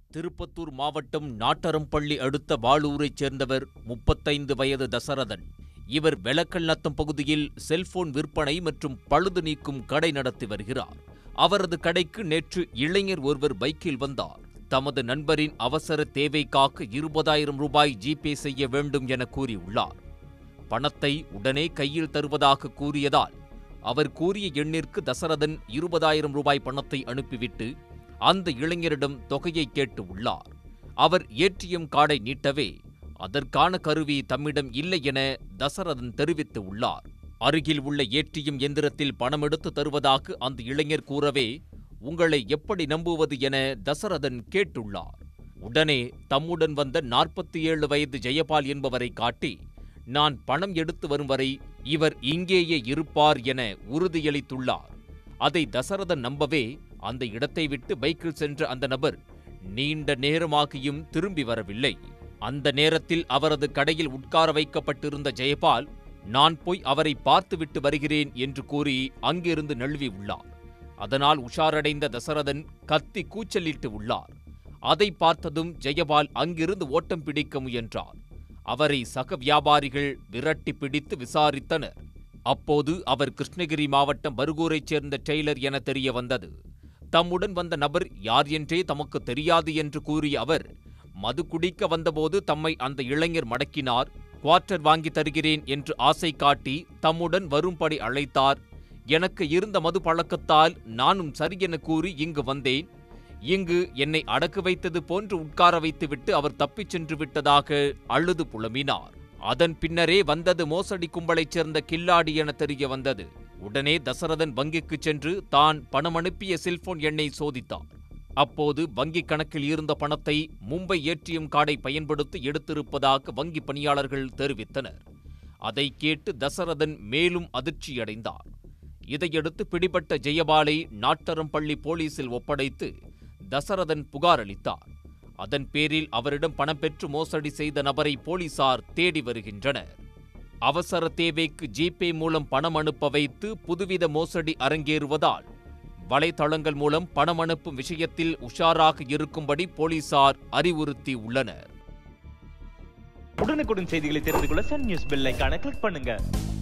திருப்பத்தூர் மாவட்டம் நாட்டரம்பள்ளி அடுத்த வாளூரைச் சேர்ந்தவர் முப்பத்தைந்து வயது தசரதன் இவர் வெலக்கல்லத்தம் பகுதியில் செல்போன் விற்பனை மற்றும் பழுது நீக்கும் கடை நடத்தி வருகிறார் அவரது கடைக்கு நேற்று இளைஞர் ஒருவர் பைக்கில் வந்தார் தமது நண்பரின் அவசர தேவைக்காக இருபதாயிரம் ரூபாய் ஜிபே செய்ய வேண்டும் என கூறியுள்ளார் பணத்தை உடனே கையில் தருவதாக கூறியதால் அவர் கூறிய எண்ணிற்கு தசரதன் இருபதாயிரம் ரூபாய் பணத்தை அனுப்பிவிட்டு அந்த இளைஞரிடம் தொகையை கேட்டு உள்ளார் அவர் ஏடிஎம் கார்டை நீட்டவே அதற்கான கருவி தம்மிடம் இல்லை என தசரதன் தெரிவித்து உள்ளார் அருகில் உள்ள ஏடிஎம் எந்திரத்தில் பணம் எடுத்து தருவதாக அந்த இளைஞர் கூறவே உங்களை எப்படி நம்புவது என தசரதன் கேட்டுள்ளார் உடனே தம்முடன் வந்த நாற்பத்தி ஏழு வயது ஜெயபால் என்பவரை காட்டி நான் பணம் எடுத்து வரும் வரை இவர் இங்கேயே இருப்பார் என உறுதியளித்துள்ளார் அதை தசரதன் நம்பவே அந்த இடத்தை விட்டு பைக்கில் சென்ற அந்த நபர் நீண்ட நேரமாகியும் திரும்பி வரவில்லை அந்த நேரத்தில் அவரது கடையில் உட்கார வைக்கப்பட்டிருந்த ஜெயபால் நான் போய் அவரை பார்த்துவிட்டு வருகிறேன் என்று கூறி அங்கிருந்து நழுவி உள்ளார் அதனால் உஷாரடைந்த தசரதன் கத்தி கூச்சலிட்டு உள்ளார் அதை பார்த்ததும் ஜெயபால் அங்கிருந்து ஓட்டம் பிடிக்க முயன்றார் அவரை சக வியாபாரிகள் விரட்டி பிடித்து விசாரித்தனர் அப்போது அவர் கிருஷ்ணகிரி மாவட்டம் பருகூரைச் சேர்ந்த டெய்லர் என தெரிய வந்தது தம்முடன் வந்த நபர் யார் என்றே தமக்கு தெரியாது என்று கூறிய அவர் மது குடிக்க வந்தபோது தம்மை அந்த இளைஞர் மடக்கினார் குவார்ட்டர் வாங்கி தருகிறேன் என்று ஆசை காட்டி தம்முடன் வரும்படி அழைத்தார் எனக்கு இருந்த மது பழக்கத்தால் நானும் சரியென கூறி இங்கு வந்தேன் இங்கு என்னை அடக்கு வைத்தது போன்று உட்கார வைத்துவிட்டு அவர் தப்பிச் சென்று விட்டதாக அழுது புலம்பினார் அதன் பின்னரே வந்தது மோசடி கும்பலைச் சேர்ந்த கில்லாடி என தெரிய வந்தது உடனே தசரதன் வங்கிக்கு சென்று தான் பணம் அனுப்பிய செல்போன் எண்ணை சோதித்தார் அப்போது வங்கிக் கணக்கில் இருந்த பணத்தை மும்பை ஏடிஎம் கார்டை பயன்படுத்தி எடுத்திருப்பதாக வங்கி பணியாளர்கள் தெரிவித்தனர் அதை கேட்டு தசரதன் மேலும் அதிர்ச்சியடைந்தார் இதையடுத்து பிடிபட்ட ஜெயபாலை நாட்டரம்பள்ளி போலீசில் ஒப்படைத்து தசரதன் புகார் அளித்தார் அதன் பேரில் அவரிடம் பணம் பெற்று மோசடி செய்த நபரை போலீசார் தேடி வருகின்றனர் அவசர தேவைக்கு ஜிபே மூலம் பணம் அனுப்ப வைத்து புதுவித மோசடி அரங்கேறுவதால் வலைதளங்கள் மூலம் பணம் அனுப்பும் விஷயத்தில் உஷாராக இருக்கும்படி போலீசார் அறிவுறுத்தி உள்ளனர் உடனுக்குடன் செய்திகளை தெரிந்து கொள்ள சன் நியூஸ் பெல் ஐகானை கிளிக் பண்ணுங்க